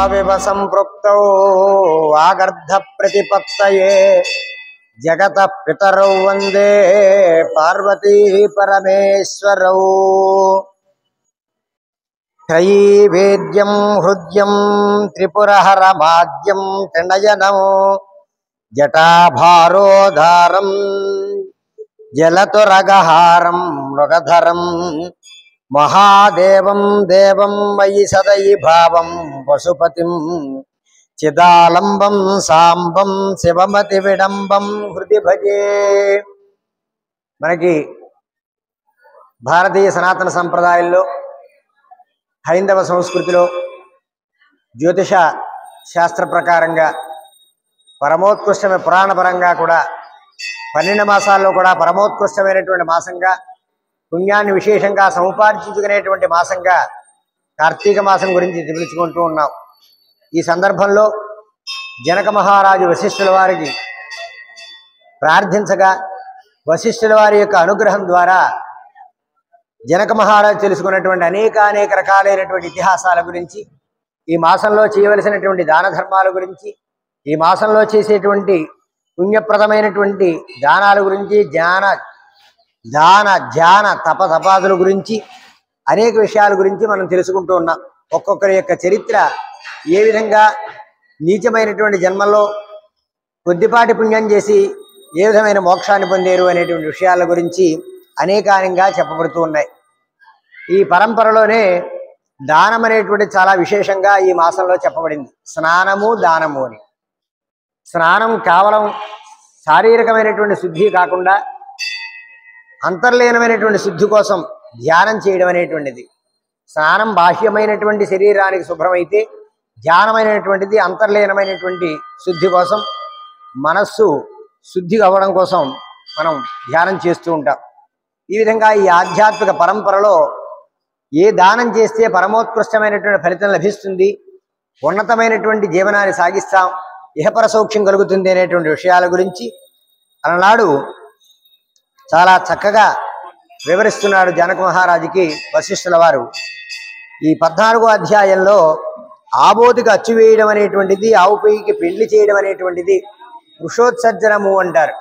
బ్రహ్మవివ సంపృక్తౌ వాగర్ధ ప్రతిపత్తయే జగత పితరౌ వందే పార్వతీ పరమేశ్వరౌ త్రయీవేద్యం హృద్యం త్రిపురహరమాద్యం త్రినయనం జటాభారోధారం జలతురగహారం మృగధరం మహాదేవం దేవం మయి సదయి భావం పశుపతిం చిదాలంబం సాంబం శివమతి విడంబం హృది భజే మనకి భారతీయ సనాతన సంప్రదాయంలో హైందవ సంస్కృతిలో జ్యోతిష శాస్త్ర ప్రకారంగా పరమోత్కృష్టమైన పురాణపరంగా కూడా పన్నెండు మాసాల్లో కూడా పరమోత్కృష్టమైనటువంటి మాసంగా పుణ్యాన్ని విశేషంగా సముపార్జించుకునేటువంటి మాసంగా కార్తీక మాసం గురించి తెలుసుకుంటూ ఉన్నాం ఈ సందర్భంలో జనక మహారాజు వశిష్ఠుల వారికి ప్రార్థించగా వశిష్ఠుల వారి యొక్క అనుగ్రహం ద్వారా జనక మహారాజు తెలుసుకున్నటువంటి అనేక అనేక రకాలైనటువంటి ఇతిహాసాల గురించి ఈ మాసంలో చేయవలసినటువంటి దాన ధర్మాల గురించి ఈ మాసంలో చేసేటువంటి పుణ్యప్రదమైనటువంటి దానాల గురించి జ్ఞాన దాన ధ్యాన తప తపాదుల గురించి అనేక విషయాల గురించి మనం తెలుసుకుంటూ ఉన్నాం ఒక్కొక్కరి యొక్క చరిత్ర ఏ విధంగా నీచమైనటువంటి జన్మలో కొద్దిపాటి పుణ్యం చేసి ఏ విధమైన మోక్షాన్ని పొందారు అనేటువంటి విషయాల గురించి అనేకానంగా చెప్పబడుతూ ఉన్నాయి ఈ పరంపరలోనే దానం అనేటువంటి చాలా విశేషంగా ఈ మాసంలో చెప్పబడింది స్నానము దానము అని స్నానం కేవలం శారీరకమైనటువంటి శుద్ధి కాకుండా అంతర్లీనమైనటువంటి శుద్ధి కోసం ధ్యానం చేయడం అనేటువంటిది స్నానం బాహ్యమైనటువంటి శరీరానికి శుభ్రమైతే ధ్యానమైనటువంటిది అంతర్లీనమైనటువంటి శుద్ధి కోసం మనస్సు శుద్ధి అవ్వడం కోసం మనం ధ్యానం చేస్తూ ఉంటాం ఈ విధంగా ఈ ఆధ్యాత్మిక పరంపరలో ఏ దానం చేస్తే పరమోత్కృష్టమైనటువంటి ఫలితం లభిస్తుంది ఉన్నతమైనటువంటి జీవనాన్ని సాగిస్తాం ఇహపర సౌఖ్యం కలుగుతుంది అనేటువంటి విషయాల గురించి అలనాడు చాలా చక్కగా వివరిస్తున్నాడు జనక మహారాజుకి వశిష్ఠుల వారు ఈ పద్నాలుగో అధ్యాయంలో ఆబోతికి అచ్చు వేయడం అనేటువంటిది ఆవు పొయ్యికి పెళ్లి చేయడం అనేటువంటిది వృషోత్సర్జనము అంటారు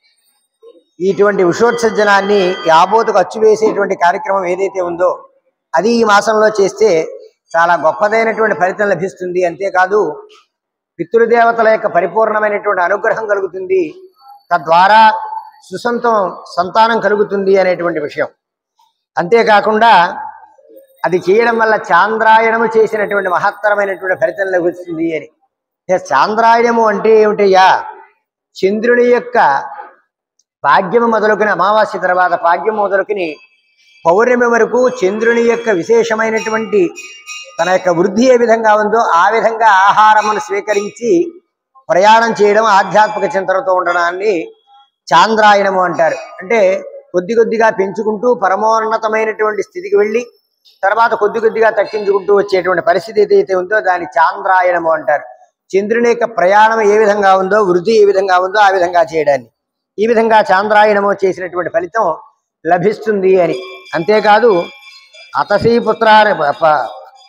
ఇటువంటి వృషోత్సర్జనాన్ని ఈ ఆబోతుకు అచ్చు వేసేటువంటి కార్యక్రమం ఏదైతే ఉందో అది ఈ మాసంలో చేస్తే చాలా గొప్పదైనటువంటి ఫలితం లభిస్తుంది అంతేకాదు పితృదేవతల యొక్క పరిపూర్ణమైనటువంటి అనుగ్రహం కలుగుతుంది తద్వారా సుసంతం సంతానం కలుగుతుంది అనేటువంటి విషయం అంతేకాకుండా అది చేయడం వల్ల చాంద్రాయణము చేసినటువంటి మహత్తరమైనటువంటి ఫలితం లభిస్తుంది అని అంటే చాంద్రాయణము అంటే ఏమిటయ్యా చంద్రుని యొక్క పాడ్యము మొదలుకుని అమావాస్య తర్వాత పాడ్యం మొదలుకుని పౌర్ణమి వరకు చంద్రుని యొక్క విశేషమైనటువంటి తన యొక్క వృద్ధి ఏ విధంగా ఉందో ఆ విధంగా ఆహారమును స్వీకరించి ప్రయాణం చేయడం ఆధ్యాత్మిక చింతనతో ఉండడాన్ని చాంద్రాయణము అంటారు అంటే కొద్ది కొద్దిగా పెంచుకుంటూ పరమోన్నతమైనటువంటి స్థితికి వెళ్ళి తర్వాత కొద్ది కొద్దిగా తగ్గించుకుంటూ వచ్చేటువంటి పరిస్థితి ఏదైతే ఉందో దాన్ని చాంద్రాయణము అంటారు చంద్రుని యొక్క ప్రయాణం ఏ విధంగా ఉందో వృద్ధి ఏ విధంగా ఉందో ఆ విధంగా చేయడాన్ని ఈ విధంగా చాంద్రాయణము చేసినటువంటి ఫలితం లభిస్తుంది అని అంతేకాదు అతసీ పుత్రాన్ని ప- ప-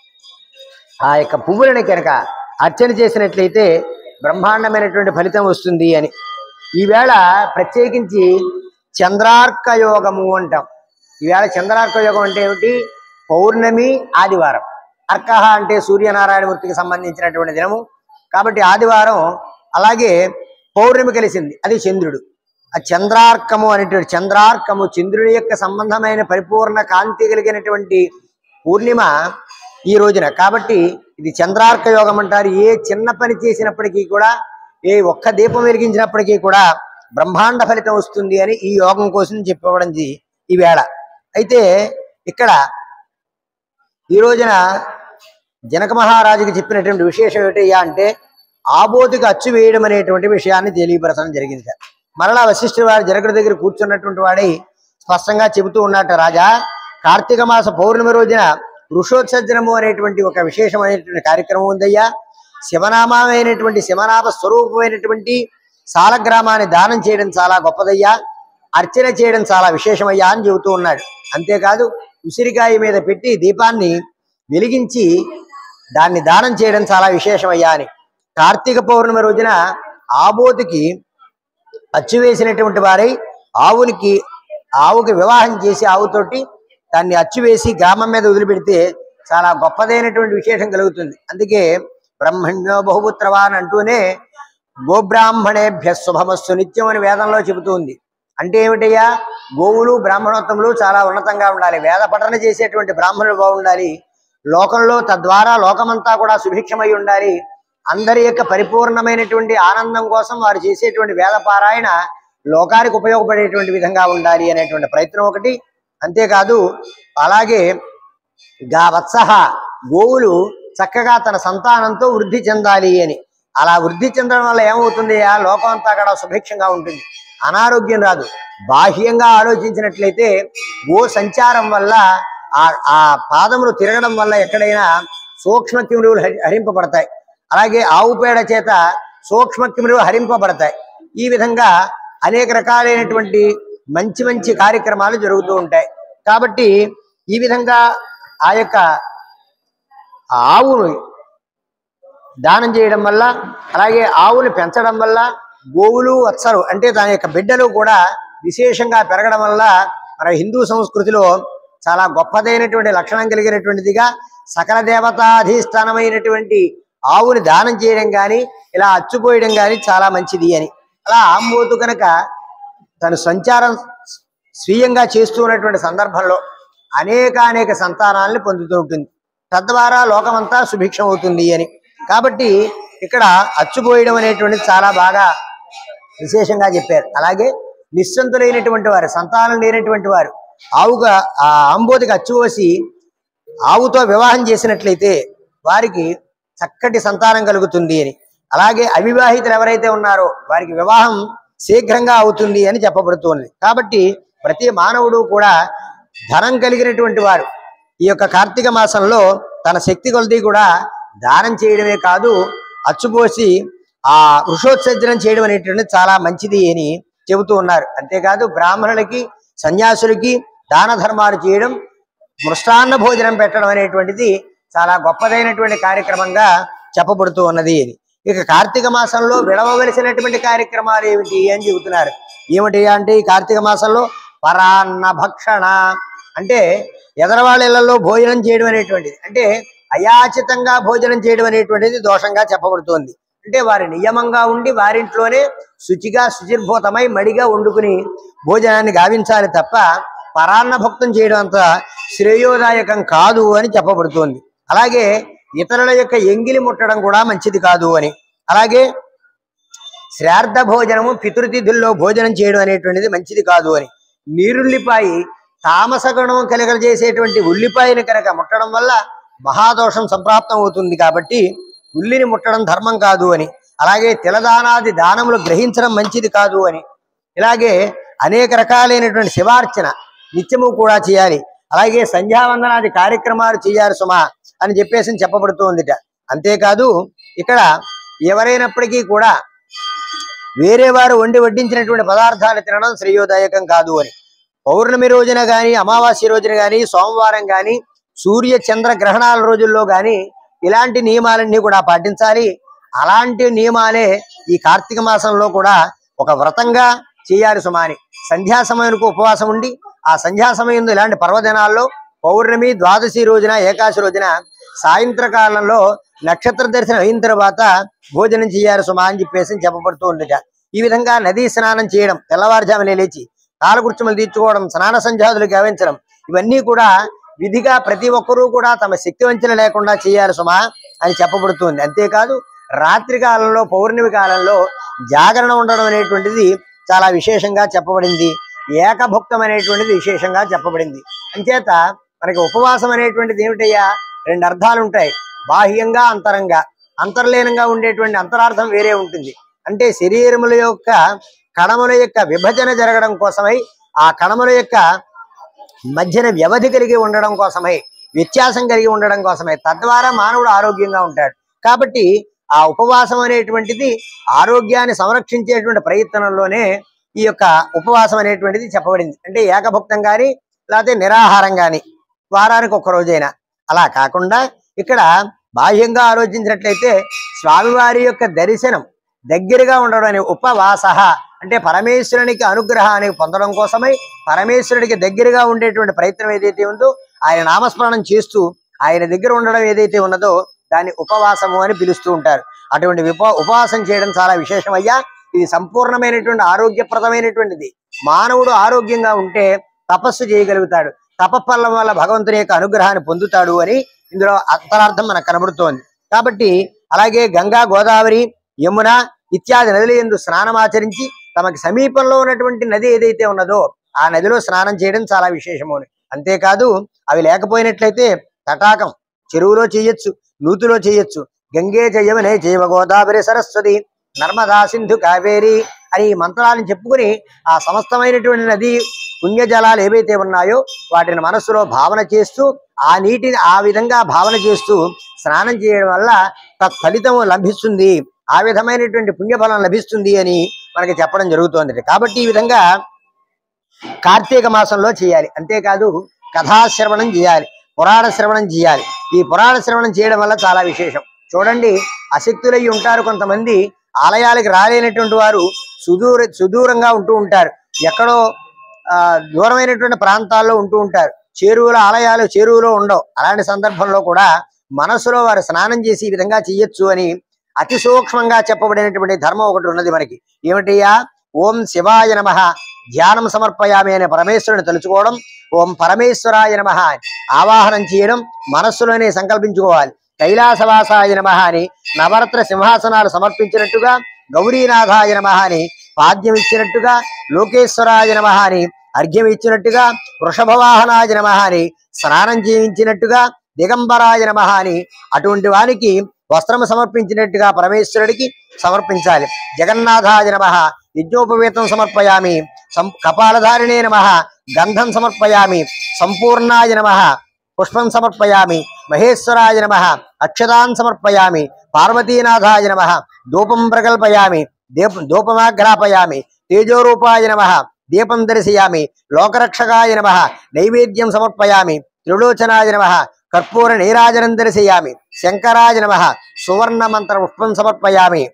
ఆ యొక్క పువ్వులని కనుక అర్చన చేసినట్లయితే బ్రహ్మాండమైనటువంటి ఫలితం వస్తుంది అని ఈవేళ ప్రత్యేకించి చంద్రార్క యోగము అంటాం ఈవేళ చంద్రార్క యోగం అంటే ఏమిటి పౌర్ణమి ఆదివారం అర్క అంటే సూర్యనారాయణమూర్తికి సంబంధించినటువంటి దినము కాబట్టి ఆదివారం అలాగే పౌర్ణమి కలిసింది అది చంద్రుడు ఆ చంద్రార్కము అనేటువంటి చంద్రార్కము చంద్రుడి యొక్క సంబంధమైన పరిపూర్ణ కాంతి కలిగినటువంటి పూర్ణిమ ఈ రోజున కాబట్టి ఇది చంద్రార్క యోగం అంటారు ఏ చిన్న పని చేసినప్పటికీ కూడా ఏ ఒక్క దీపం వెలిగించినప్పటికీ కూడా బ్రహ్మాండ ఫలితం వస్తుంది అని ఈ యోగం కోసం చెప్పబడింది ఈ వేళ అయితే ఇక్కడ ఈ రోజున జనక మహారాజుకి చెప్పినటువంటి విశేషం ఏమిటయ్యా అంటే ఆబోతికి అచ్చు వేయడం అనేటువంటి విషయాన్ని తెలియపరచడం జరిగింది సార్ మరలా వశిష్ఠుడు వారు జనకుడి దగ్గర కూర్చున్నటువంటి వాడై స్పష్టంగా చెబుతూ ఉన్నట్టు రాజా కార్తీక మాస పౌర్ణమి రోజున వృషోత్సర్జనము అనేటువంటి ఒక విశేషమైనటువంటి కార్యక్రమం ఉందయ్యా శివనామైనటువంటి శివనామ స్వరూపమైనటువంటి సాలగ్రామాన్ని దానం చేయడం చాలా గొప్పదయ్యా అర్చన చేయడం చాలా విశేషమయ్యా అని చెబుతూ ఉన్నాడు అంతేకాదు ఉసిరికాయ మీద పెట్టి దీపాన్ని వెలిగించి దాన్ని దానం చేయడం చాలా విశేషమయ్యా అని కార్తీక పౌర్ణమి రోజున ఆబోతికి అచ్చు వేసినటువంటి వారై ఆవునికి ఆవుకి వివాహం చేసి ఆవుతోటి దాన్ని అచ్చు వేసి గ్రామం మీద వదిలిపెడితే చాలా గొప్పదైనటువంటి విశేషం కలుగుతుంది అందుకే బ్రహ్మణ్యో బహుపుత్రవాన్ అంటూనే గోబ్రాహ్మణేభ్య శుభమస్సు నిత్యం అని వేదంలో చెబుతుంది అంటే ఏమిటయ్యా గోవులు బ్రాహ్మణోత్తములు చాలా ఉన్నతంగా ఉండాలి వేద పఠన చేసేటువంటి బ్రాహ్మణులు బాగుండాలి లోకంలో తద్వారా లోకమంతా కూడా సుభిక్షమై ఉండాలి అందరి యొక్క పరిపూర్ణమైనటువంటి ఆనందం కోసం వారు చేసేటువంటి వేద పారాయణ లోకానికి ఉపయోగపడేటువంటి విధంగా ఉండాలి అనేటువంటి ప్రయత్నం ఒకటి అంతేకాదు అలాగే గా వత్సహ గోవులు చక్కగా తన సంతానంతో వృద్ధి చెందాలి అని అలా వృద్ధి చెందడం వల్ల ఏమవుతుంది ఆ లోకం అంతా కూడా సుభిక్షంగా ఉంటుంది అనారోగ్యం రాదు బాహ్యంగా ఆలోచించినట్లయితే గో సంచారం వల్ల ఆ ఆ పాదములు తిరగడం వల్ల ఎక్కడైనా సూక్ష్మ క్రిములు హరి- హరింపబడతాయి అలాగే ఆవు పేడ చేత సూక్ష్మ క్రిములు హరింపబడతాయి ఈ విధంగా అనేక రకాలైనటువంటి మంచి మంచి కార్యక్రమాలు జరుగుతూ ఉంటాయి కాబట్టి ఈ విధంగా ఆ యొక్క ఆవును దానం చేయడం వల్ల అలాగే ఆవుని పెంచడం వల్ల గోవులు వత్సలు అంటే దాని యొక్క బిడ్డలు కూడా విశేషంగా పెరగడం వల్ల మన హిందూ సంస్కృతిలో చాలా గొప్పదైనటువంటి లక్షణం కలిగినటువంటిదిగా సకల దేవతాధీష్టానమైనటువంటి ఆవుని దానం చేయడం కానీ ఇలా అచ్చుపోయడం కానీ చాలా మంచిది అని అలా ఆంబోతు కనుక తను సంచారం స్వీయంగా చేస్తూ ఉన్నటువంటి సందర్భంలో అనేక అనేక సంతానాలను పొందుతూ ఉంటుంది తద్వారా లోకమంతా సుభిక్షం అవుతుంది అని కాబట్టి ఇక్కడ అచ్చుపోయడం అనేటువంటిది చాలా బాగా విశేషంగా చెప్పారు అలాగే నిస్సంతులైనటువంటి వారు సంతానం లేనటువంటి వారు ఆవుగా ఆ అంబోతికి అచ్చుపోసి ఆవుతో వివాహం చేసినట్లయితే వారికి చక్కటి సంతానం కలుగుతుంది అని అలాగే అవివాహితులు ఎవరైతే ఉన్నారో వారికి వివాహం శీఘ్రంగా అవుతుంది అని చెప్పబడుతుంది కాబట్టి ప్రతి మానవుడు కూడా ధనం కలిగినటువంటి వారు ఈ యొక్క కార్తీక మాసంలో తన శక్తి కొలది కూడా దానం చేయడమే కాదు అచ్చుపోసి ఆ వృషోత్సర్జనం చేయడం అనేటువంటిది చాలా మంచిది అని చెబుతూ ఉన్నారు అంతేకాదు బ్రాహ్మణులకి సన్యాసులకి దాన ధర్మాలు చేయడం మృష్టాన్న భోజనం పెట్టడం అనేటువంటిది చాలా గొప్పదైనటువంటి కార్యక్రమంగా చెప్పబడుతూ ఉన్నది ఇది ఇక కార్తీక మాసంలో విడవవలసినటువంటి కార్యక్రమాలు ఏమిటి అని చెబుతున్నారు ఏమిటి అంటే ఈ కార్తీక మాసంలో పరాన్న భక్షణ అంటే ఎదరవాళ్ళ ఇళ్లలో భోజనం చేయడం అనేటువంటిది అంటే అయాచితంగా భోజనం చేయడం అనేటువంటిది దోషంగా చెప్పబడుతోంది అంటే వారి నియమంగా ఉండి వారింట్లోనే శుచిగా శుచిర్భూతమై మడిగా వండుకుని భోజనాన్ని గావించాలి తప్ప పరాన్న భక్తం చేయడం అంత శ్రేయోదాయకం కాదు అని చెప్పబడుతోంది అలాగే ఇతరుల యొక్క ఎంగిలి ముట్టడం కూడా మంచిది కాదు అని అలాగే శ్రార్థ భోజనము పితృతిథుల్లో భోజనం చేయడం అనేటువంటిది మంచిది కాదు అని నీరుల్లిపాయి తామస గుణం కలగజేసేటువంటి ఉల్లిపాయని కనుక ముట్టడం వల్ల మహాదోషం సంప్రాప్తం అవుతుంది కాబట్టి ఉల్లిని ముట్టడం ధర్మం కాదు అని అలాగే తిలదానాది దానములు గ్రహించడం మంచిది కాదు అని ఇలాగే అనేక రకాలైనటువంటి శివార్చన నిత్యము కూడా చేయాలి అలాగే సంధ్యావందనాది కార్యక్రమాలు చేయాలి సుమా అని చెప్పేసి చెప్పబడుతూ ఉందిట అంతేకాదు ఇక్కడ ఎవరైనప్పటికీ కూడా వేరే వారు వండి వడ్డించినటువంటి పదార్థాలు తినడం శ్రేయోదాయకం కాదు అని పౌర్ణమి రోజున గాని అమావాస్య రోజున గాని సోమవారం గాని సూర్య చంద్ర గ్రహణాల రోజుల్లో గాని ఇలాంటి నియమాలన్నీ కూడా పాటించాలి అలాంటి నియమాలే ఈ కార్తీక మాసంలో కూడా ఒక వ్రతంగా చేయాలి సుమాని సంధ్యా సమయానికి ఉపవాసం ఉండి ఆ సంధ్యా సమయంలో ఇలాంటి పర్వదినాల్లో పౌర్ణమి ద్వాదశి రోజున ఏకాశి రోజున సాయంత్రకాలంలో నక్షత్ర దర్శనం అయిన తర్వాత భోజనం చేయాలి సుమా అని చెప్పేసి చెప్పబడుతూ ఉందిట ఈ విధంగా నదీ స్నానం చేయడం తెల్లవారుజామునే లేచి కాలకృత్యములు తీర్చుకోవడం స్నాన సంధ్యాదులు గావించడం ఇవన్నీ కూడా విధిగా ప్రతి ఒక్కరూ కూడా తమ శక్తి వంచన లేకుండా చేయాలి సుమా అని చెప్పబడుతుంది అంతేకాదు రాత్రి కాలంలో పౌర్ణమి కాలంలో జాగరణ ఉండడం అనేటువంటిది చాలా విశేషంగా చెప్పబడింది ఏకభుక్తం అనేటువంటిది విశేషంగా చెప్పబడింది అంచేత మనకి ఉపవాసం అనేటువంటిది ఏమిటయ్యా రెండు అర్థాలు ఉంటాయి బాహ్యంగా అంతరంగా అంతర్లీనంగా ఉండేటువంటి అంతరార్థం వేరే ఉంటుంది అంటే శరీరముల యొక్క కణముల యొక్క విభజన జరగడం కోసమై ఆ కణముల యొక్క మధ్యన వ్యవధి కలిగి ఉండడం కోసమై వ్యత్యాసం కలిగి ఉండడం కోసమే తద్వారా మానవుడు ఆరోగ్యంగా ఉంటాడు కాబట్టి ఆ ఉపవాసం అనేటువంటిది ఆరోగ్యాన్ని సంరక్షించేటువంటి ప్రయత్నంలోనే ఈ యొక్క ఉపవాసం అనేటువంటిది చెప్పబడింది అంటే ఏకభుక్తం కానీ లేకపోతే నిరాహారం కానీ వారానికి ఒక్క రోజైనా అలా కాకుండా ఇక్కడ బాహ్యంగా ఆలోచించినట్లయితే స్వామివారి యొక్క దర్శనం దగ్గరగా ఉండడం అనే ఉపవాస అంటే పరమేశ్వరునికి అనుగ్రహానికి పొందడం కోసమై పరమేశ్వరుడికి దగ్గరగా ఉండేటువంటి ప్రయత్నం ఏదైతే ఉందో ఆయన నామస్మరణం చేస్తూ ఆయన దగ్గర ఉండడం ఏదైతే ఉన్నదో దాన్ని ఉపవాసము అని పిలుస్తూ ఉంటారు అటువంటి ఉప ఉపవాసం చేయడం చాలా విశేషమయ్యా ఇది సంపూర్ణమైనటువంటి ఆరోగ్యప్రదమైనటువంటిది మానవుడు ఆరోగ్యంగా ఉంటే తపస్సు చేయగలుగుతాడు తపఫలం వల్ల భగవంతుని యొక్క అనుగ్రహాన్ని పొందుతాడు అని ఇందులో అంతరార్థం మనకు కనబడుతోంది కాబట్టి అలాగే గంగా గోదావరి యమున ఇత్యాది నదుల ఎందు స్నానం ఆచరించి తమకి సమీపంలో ఉన్నటువంటి నది ఏదైతే ఉన్నదో ఆ నదిలో స్నానం చేయడం చాలా విశేషము అని. అంతేకాదు అవి లేకపోయినట్లయితే తటాకం చెరువులో చేయొచ్చు నూతిలో చేయొచ్చు గంగే జయమనే జైవ గోదావరి సరస్వతి నర్మదా సింధు కావేరి అని ఈ మంత్రాలను చెప్పుకుని ఆ సమస్తమైనటువంటి నది పుణ్యజలాలు ఏవైతే ఉన్నాయో వాటిని మనస్సులో భావన చేస్తూ ఆ నీటిని ఆ విధంగా భావన చేస్తూ స్నానం చేయడం వల్ల తత్ఫలితం లభిస్తుంది ఆ విధమైనటువంటి పుణ్యఫలం లభిస్తుంది అని మనకి చెప్పడం జరుగుతోంది కాబట్టి ఈ విధంగా కార్తీక మాసంలో చేయాలి అంతేకాదు కథాశ్రవణం చేయాలి పురాణ శ్రవణం చేయాలి ఈ పురాణ శ్రవణం చేయడం వల్ల చాలా విశేషం చూడండి అశక్తులయ్యి ఉంటారు కొంతమంది ఆలయాలకు రాలేనటువంటి వారు సుదూర సుదూరంగా ఉంటూ ఉంటారు ఎక్కడో ఆ, దూరమైనటువంటి ప్రాంతాల్లో ఉంటూ ఉంటారు చేరువుల ఆలయాలు చేరువులో ఉండవు అలాంటి సందర్భంలో కూడా మనసులో వారు స్నానం చేసి ఈ విధంగా చెయ్యొచ్చు అని అతి సూక్ష్మంగా చెప్పబడినటువంటి ధర్మం ఒకటి ఉన్నది మనకి ఏమిటయ్యా ఓం శివాయ నమ ధ్యానం సమర్పయామి అనే పరమేశ్వరుని తలుచుకోవడం ఓం పరమేశ్వరాయ నమ ఆవాహనం చేయడం మనస్సులోనే సంకల్పించుకోవాలి కైలాసవాసాయ నమ అని నవరత్న సింహాసనాలు సమర్పించినట్టుగా గౌరీనాథాయ నమ అని పాద్యం ఇచ్చినట్టుగా లోకేశ్వరాయ నమ అని అర్ఘ్యం ఇచ్చినట్టుగా వృషభవాహనాయ నమ అని స్నానం చేయించినట్టుగా దిగంబరాయ నమ అని అటువంటి వానికి వస్త్రం సమర్పించినట్టుగా పరమేశ్వరుడికి సమర్పించాలి జగన్నాథాయ నమ యజ్ఞోపవేతం సమర్పయామి సం కపాలధారిణే నమ గంధం సమర్పయామి సంపూర్ణాయ నమ పుష్పం సమర్పయామి మహేశ్వరాయ నమ అక్షతాన్ సమర్పయామి పార్వతీనాథాయ నమ ధూపం ప్రకల్పయామి దీప ధూపమాగ్రాపయామి తేజోరూపాయ నమ దీపం దర్శయామి లోకరక్షకాయ నమ నైవేద్యం సమర్పయామి త్రిలోచనాయ నమ కర్పూర నీరాజనం దర్శయామి శంకరాయ నమ సువర్ణ మంత్ర పుష్పం సమర్పయామి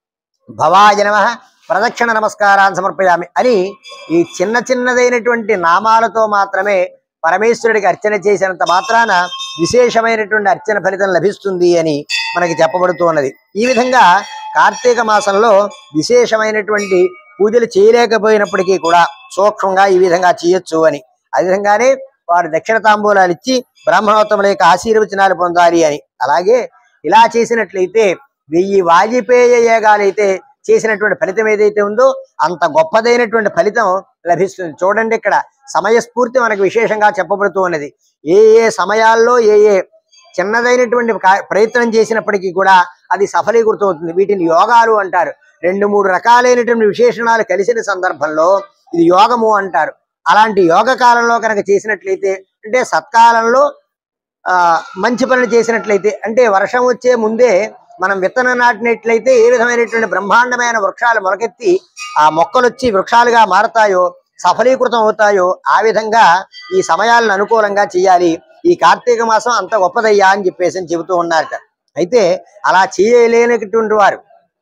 భవాయ నమ ప్రదక్షిణ నమస్కారాన్ని సమర్పయామి అని ఈ చిన్న చిన్నదైనటువంటి నామాలతో మాత్రమే పరమేశ్వరుడికి అర్చన చేసినంత మాత్రాన విశేషమైనటువంటి అర్చన ఫలితం లభిస్తుంది అని మనకి చెప్పబడుతూ ఉన్నది ఈ విధంగా కార్తీక మాసంలో విశేషమైనటువంటి పూజలు చేయలేకపోయినప్పటికీ కూడా సూక్ష్మంగా ఈ విధంగా చేయొచ్చు అని ఆ విధంగానే వారు దక్షిణ తాంబూలాలు ఇచ్చి బ్రాహ్మణోత్తముల యొక్క ఆశీర్వచనాలు పొందాలి అని అలాగే ఇలా చేసినట్లయితే వెయ్యి వాజిపేయ యాగాలైతే చేసినటువంటి ఫలితం ఏదైతే ఉందో అంత గొప్పదైనటువంటి ఫలితం లభిస్తుంది చూడండి ఇక్కడ సమయస్ఫూర్తి మనకు విశేషంగా చెప్పబడుతూ ఉన్నది ఏ ఏ సమయాల్లో ఏ ఏ చిన్నదైనటువంటి కా- ప్రయత్నం చేసినప్పటికీ కూడా అది సఫలీకృతమవుతుంది వీటిని యోగాలు అంటారు రెండు మూడు రకాలైనటువంటి విశేషణాలు కలిసిన సందర్భంలో ఇది యోగము అంటారు అలాంటి యోగ కాలంలో కనుక చేసినట్లయితే అంటే సత్కాలంలో ఆ మంచి పనులు చేసినట్లయితే అంటే వర్షం వచ్చే ముందే మనం విత్తనం నాటినట్లయితే ఏ విధమైనటువంటి బ్రహ్మాండమైన వృక్షాలు మొలకెత్తి ఆ మొక్కలు వచ్చి వృక్షాలుగా మారతాయో సఫలీకృతం అవుతాయో ఆ విధంగా ఈ సమయాలను అనుకూలంగా చేయాలి ఈ కార్తీక మాసం అంత గొప్పదయ్యా అని చెప్పేసి అని చెబుతూ ఉన్నారట అయితే అలా చేయలేనటువంటి వారు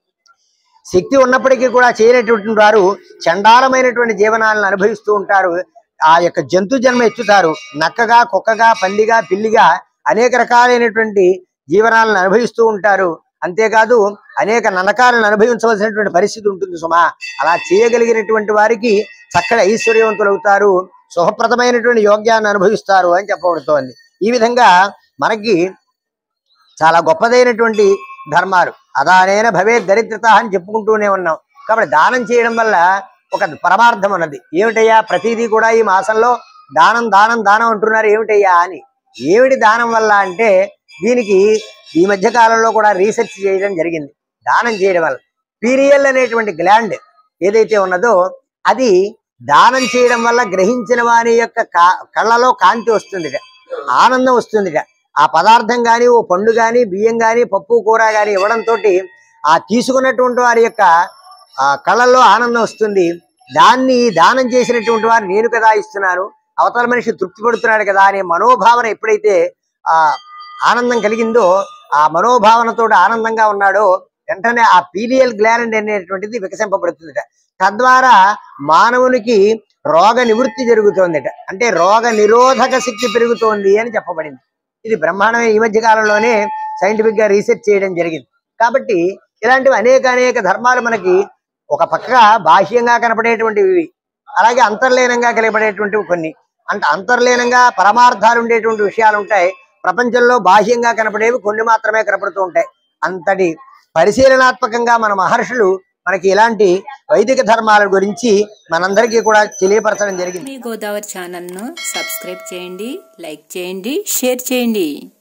శక్తి ఉన్నప్పటికీ కూడా చేయనటువంటి వారు చండాలమైనటువంటి జీవనాలను అనుభవిస్తూ ఉంటారు ఆ యొక్క జంతు జన్మ ఎత్తుతారు నక్కగా కుక్కగా పందిగా పిల్లిగా అనేక రకాలైనటువంటి జీవనాలను అనుభవిస్తూ ఉంటారు అంతేకాదు అనేక నరకాలను అనుభవించవలసినటువంటి పరిస్థితి ఉంటుంది సుమా అలా చేయగలిగినటువంటి వారికి చక్కటి ఐశ్వర్యవంతులు అవుతారు సుఖప్రదమైనటువంటి యోగ్యాన్ని అనుభవిస్తారు అని చెప్పబడుతోంది ఈ విధంగా మనకి చాలా గొప్పదైనటువంటి ధర్మాలు అదానైన భవే దరిద్రత అని చెప్పుకుంటూనే ఉన్నాం కాబట్టి దానం చేయడం వల్ల ఒక పరమార్థం ఉన్నది ఏమిటయ్యా ప్రతిదీ కూడా ఈ మాసంలో దానం దానం దానం అంటున్నారు ఏమిటయ్యా అని ఏమిటి దానం వల్ల అంటే దీనికి ఈ మధ్య కాలంలో కూడా రీసెర్చ్ చేయడం జరిగింది దానం చేయడం వల్ల పీరియల్ అనేటువంటి గ్లాండ్ ఏదైతే ఉన్నదో అది దానం చేయడం వల్ల గ్రహించిన వారి యొక్క కా- కళ్ళలో కాంతి వస్తుందిట ఆనందం వస్తుందిట ఆ పదార్థం కానీ ఓ పండు కానీ బియ్యం కానీ పప్పు కూర కానీ ఇవ్వడంతో ఆ తీసుకున్నటువంటి వారి యొక్క ఆ కళ్ళల్లో ఆనందం వస్తుంది దాన్ని దానం చేసినటువంటి వారు నేను కదా ఇస్తున్నాను అవతల మనిషి తృప్తి పడుతున్నాడు కదా అనే మనోభావన ఎప్పుడైతే ఆ ఆనందం కలిగిందో ఆ మనోభావనతో ఆనందంగా ఉన్నాడో వెంటనే ఆ పీలియల్ గ్లాండ్ అనేటువంటిది వికసింపబడుతుందట తద్వారా మానవునికి రోగ నివృత్తి జరుగుతోందట అంటే రోగ నిరోధక శక్తి పెరుగుతోంది అని చెప్పబడింది ఇది బ్రహ్మాండమైన ఈ మధ్య కాలంలోనే సైంటిఫిక్ గా రీసెర్చ్ చేయడం జరిగింది కాబట్టి ఇలాంటివి అనేక అనేక ధర్మాలు మనకి ఒక పక్కగా బాహ్యంగా కనపడేటువంటివి అలాగే అంతర్లీనంగా కనపడేటువంటివి కొన్ని అంటే అంతర్లీనంగా పరమార్థాలు ఉండేటువంటి విషయాలు ఉంటాయి ప్రపంచంలో బాహ్యంగా కనపడేవి కొన్ని మాత్రమే కనపడుతూ ఉంటాయి అంతటి పరిశీలనాత్మకంగా మన మహర్షులు మనకి ఇలాంటి వైదిక ధర్మాల గురించి మనందరికీ కూడా తెలియపరచడం జరిగింది మీ గోదావరి ఛానల్ను సబ్స్క్రైబ్ చేయండి లైక్ చేయండి షేర్ చేయండి